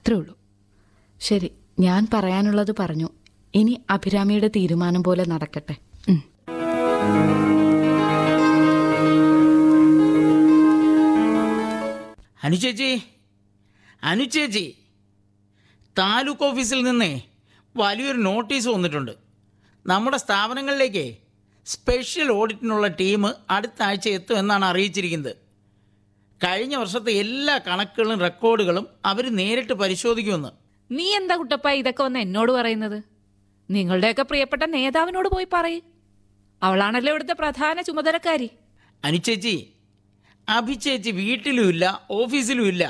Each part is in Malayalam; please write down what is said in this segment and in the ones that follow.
അത്രേ ഉള്ളൂ ശരി ഞാൻ പറയാനുള്ളത് പറഞ്ഞു ഇനി അഭിരാമിയുടെ തീരുമാനം പോലെ നടക്കട്ടെ ഉം. അനുചേച്ചി അനുചേച്ചി താലൂക്ക് ഓഫീസിൽ നിന്നേ വലിയൊരു നോട്ടീസ് വന്നിട്ടുണ്ട് നമ്മുടെ സ്ഥാപനങ്ങളിലേക്ക് സ്പെഷ്യൽ ഓഡിറ്റിനുള്ള ടീം അടുത്ത ആഴ്ച എത്തും എന്നാണ് അറിയിച്ചിരിക്കുന്നത് കഴിഞ്ഞ വർഷത്തെ എല്ലാ കണക്കുകളും റെക്കോർഡുകളും അവർ നേരിട്ട് പരിശോധിക്കുമെന്ന് നീ എന്താ കുട്ടപ്പ ഇതൊക്കെ വന്ന് എന്നോട് പറയുന്നത് നിങ്ങളുടെയൊക്കെ പ്രിയപ്പെട്ട നേതാവിനോട് പോയി പറയ് അവളാണല്ലോ ഇവിടുത്തെ പ്രധാന ചുമതലക്കാരി അനുചേച്ചി അഭിചേച്ചി വീട്ടിലുമില്ല ഓഫീസിലുമില്ല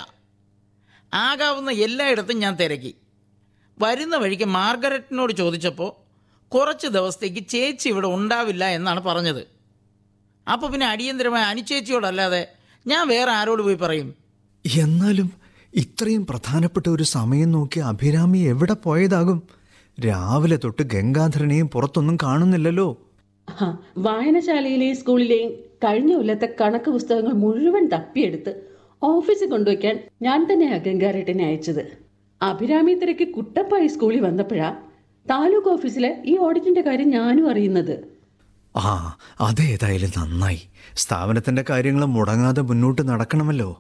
ആകാവുന്ന എല്ലായിടത്തും ഞാൻ തിരക്കി വരുന്ന വഴിക്ക് മാർഗരറ്റിനോട് ചോദിച്ചപ്പോൾ കുറച്ച് ദിവസത്തേക്ക് ചേച്ചി ഇവിടെ ഉണ്ടാവില്ല എന്നാണ് പറഞ്ഞത് അപ്പോൾ പിന്നെ അടിയന്തരമായ അനുചേച്ചിയോടല്ലാതെ ഞാൻ വേറെ ആരോട് പോയി പറയും എന്നാലും ഇത്രയും പ്രധാനപ്പെട്ട ഒരു സമയം നോക്കി അഭിരാമി എവിടെ പോയതാകും രാവിലെ തൊട്ട് ഗംഗാധരനെയും പുറത്തൊന്നും കാണുന്നില്ലല്ലോ ആ, വായനശാലയിലെയും സ്കൂളിലെയും കഴിഞ്ഞ കൊല്ലത്തെ കണക്ക് പുസ്തകങ്ങൾ മുഴുവൻ തപ്പിയെടുത്ത് ഓഫീസിൽ കൊണ്ടുവയ്ക്കാൻ ഞാൻ തന്നെയാ ഗംഗാരേട്ടനെ അയച്ചത് അഭിരാമി തിരക്ക് കുട്ടപ്പായി സ്കൂളിൽ വന്നപ്പോഴാ താലൂക്ക് ഓഫീസിലെ ഈ ഓഡിറ്റിന്റെ കാര്യം ഞാനും അറിയുന്നത് ആ അതേതായാലും നന്നായി സ്ഥാപനത്തിന്റെ കാര്യങ്ങൾ മുടങ്ങാതെ മുന്നോട്ട് നടക്കണമല്ലോ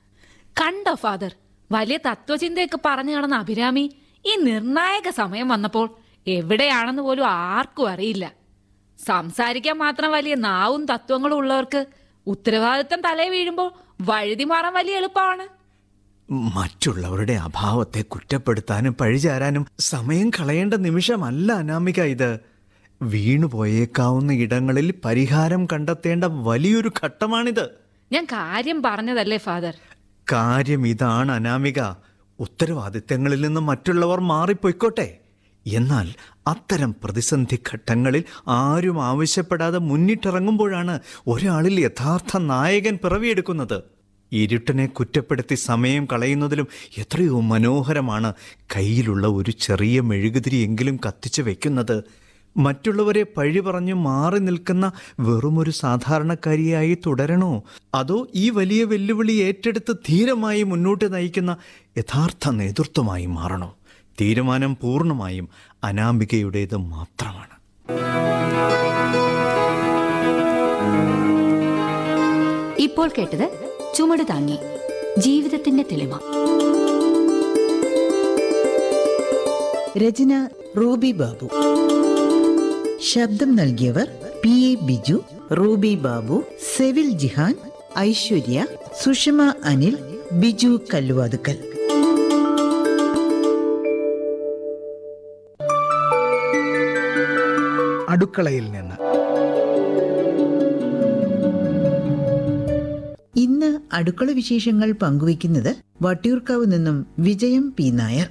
കണ്ടോ ഫാദർ വലിയ തത്വചിന്തയൊക്കെ പറഞ്ഞു കാണുന്ന അഭിരാമി ഈ നിർണായക സമയം വന്നപ്പോൾ എവിടെയാണെന്ന് പോലും ആർക്കും അറിയില്ല സംസാരിക്കാൻ മാത്രം വലിയ നാവും തത്വങ്ങളും ഉള്ളവർക്ക് ഉത്തരവാദിത്തം തലേ വീഴുമ്പോൾ വഴുതി മാറാൻ വലിയ എളുപ്പമാണ് മറ്റുള്ളവരുടെ അഭാവത്തെ കുറ്റപ്പെടുത്താനും പഴിചാരാനും സമയം കളയേണ്ട നിമിഷമല്ല അനാമിക ഇത് വീണുപോയേക്കാവുന്ന ഇടങ്ങളിൽ പരിഹാരം കണ്ടെത്തേണ്ട വലിയൊരു ഘട്ടമാണിത് ഞാൻ കാര്യം പറഞ്ഞതല്ലേ ഫാദർ കാര്യം ഇതാണ് അനാമിക ഉത്തരവാദിത്തങ്ങളിൽ നിന്ന് മറ്റുള്ളവർ മാറിപ്പോയിക്കോട്ടെ എന്നാൽ അത്തരം പ്രതിസന്ധി ഘട്ടങ്ങളിൽ ആരും ആവശ്യപ്പെടാതെ മുന്നിട്ടിറങ്ങുമ്പോഴാണ് ഒരാളിൽ യഥാർത്ഥ നായകൻ പിറവിയെടുക്കുന്നത് ഇരുട്ടിനെ കുറ്റപ്പെടുത്തി സമയം കളയുന്നതിലും എത്രയോ മനോഹരമാണ് കയ്യിലുള്ള ഒരു ചെറിയ മെഴുകുതിരിയെങ്കിലും കത്തിച്ചു വെക്കുന്നത് മറ്റുള്ളവരെ പഴി പറഞ്ഞു മാറി നിൽക്കുന്ന വെറുമൊരു സാധാരണക്കാരിയായി തുടരണോ അതോ ഈ വലിയ വെല്ലുവിളി ഏറ്റെടുത്ത് ധീരമായി മുന്നോട്ട് നയിക്കുന്ന യഥാർത്ഥ നേതൃത്വമായി മാറണോ തീരുമാനം പൂർണ്ണമായും അനാമികയുടേത് മാത്രമാണ് ഇപ്പോൾ കേട്ടത് ചുമട് താങ്ങി ജീവിതത്തിന്റെ തെളിമ രചന റൂബി ബാബു ശബ്ദം നൽകിയവർ P A Biju Ruby Babu Sevil Jihan Aishwarya Sushama Anil Biju Kalluvathukkal അടുക്കളയിൽ നിന്ന് ഇന്ന് അടുക്കള വിശേഷങ്ങൾ പങ്കുവയ്ക്കുന്നത് വട്ടിയൂർക്കാവ് നിന്നും വിജയം പി നായർ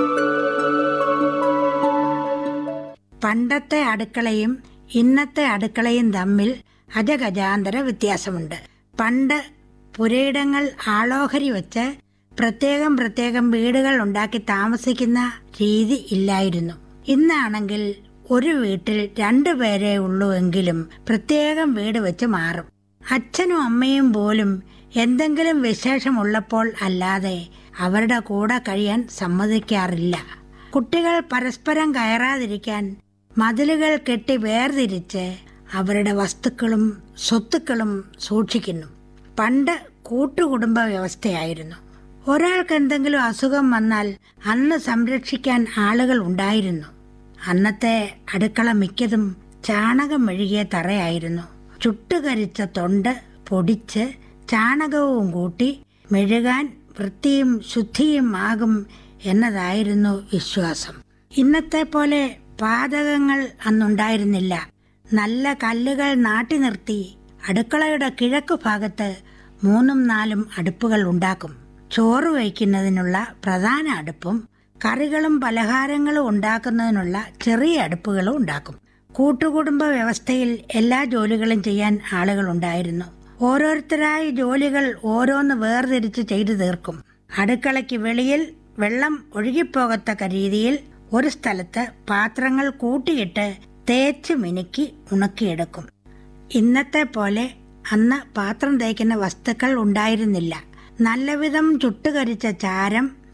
പണ്ടത്തെ അടുക്കളയും ഇന്നത്തെ അടുക്കളയും തമ്മിൽ അജഗജാന്തര വ്യത്യാസമുണ്ട് പണ്ട് പുരയിടങ്ങൾ ആളോഹരി വെച്ച് പ്രത്യേകം പ്രത്യേകം വീടുകൾ ഉണ്ടാക്കി താമസിക്കുന്ന രീതി ഇല്ലായിരുന്നു ഇന്നാണെങ്കിൽ ഒരു വീട്ടിൽ രണ്ടു പേരേ ഉള്ളൂ എങ്കിലും പ്രത്യേകം വീട് വെച്ച് മാറും അച്ഛനും അമ്മയും പോലും എന്തെങ്കിലും വിശേഷമുള്ളപ്പോൾ അല്ലാതെ അവരുടെ കൂടെ കഴിയാൻ സമ്മതിക്കാറില്ല കുട്ടികൾ പരസ്പരം കയറാതിരിക്കാൻ മതിലുകൾ കെട്ടി വേർതിരിച്ച് അവരുടെ വസ്തുക്കളും സ്വത്തുക്കളും സൂക്ഷിക്കുന്നു പണ്ട് കൂട്ടുകുടുംബ വ്യവസ്ഥയായിരുന്നു ഒരാൾക്ക് എന്തെങ്കിലും അസുഖം വന്നാൽ അന്ന് സംരക്ഷിക്കാൻ ആളുകൾ ഉണ്ടായിരുന്നു അന്നത്തെ അടുക്കള മിക്കതും ചാണകം മെഴുകിയ തറയായിരുന്നു ചുട്ടുകരിച്ച തൊണ്ട് പൊടിച്ച് ചാണകവും കൂട്ടി മെഴുകാൻ വൃത്തിയും ശുദ്ധിയും ആകും എന്നതായിരുന്നു വിശ്വാസം ഇന്നത്തെ പോലെ പാതകങ്ങൾ അന്നുണ്ടായിരുന്നില്ല നല്ല കല്ലുകൾ നാട്ടി നിർത്തി അടുക്കളയുടെ കിഴക്കു ഭാഗത്ത് മൂന്നും നാലും അടുപ്പുകൾ ഉണ്ടാക്കും ചോറ് വയ്ക്കുന്നതിനുള്ള പ്രധാന അടുപ്പും കറികളും പലഹാരങ്ങളും ഉണ്ടാക്കുന്നതിനുള്ള ചെറിയ അടുപ്പുകളും ഉണ്ടാക്കും കൂട്ടുകുടുംബ വ്യവസ്ഥയിൽ എല്ലാ ജോലികളും ചെയ്യാൻ ആളുകൾ ഉണ്ടായിരുന്നു ഓരോരുത്തരായി ജോലികൾ ഓരോന്ന് വേർതിരിച്ച് ചെയ്തു തീർക്കും അടുക്കളയ്ക്ക് വെളിയിൽ വെള്ളം ഒഴുകിപ്പോകത്തക്ക രീതിയിൽ ഒരു സ്ഥലത്ത് പാത്രങ്ങൾ കൂട്ടിയിട്ട് തേച്ച് മിനുക്കി ഉണക്കിയെടുക്കും ഇന്നത്തെ പോലെ അന്ന് പാത്രം തേക്കുന്ന വസ്തുക്കൾ ഉണ്ടായിരുന്നില്ല നല്ലവിധം ചുട്ടുകരിച്ച ചാരം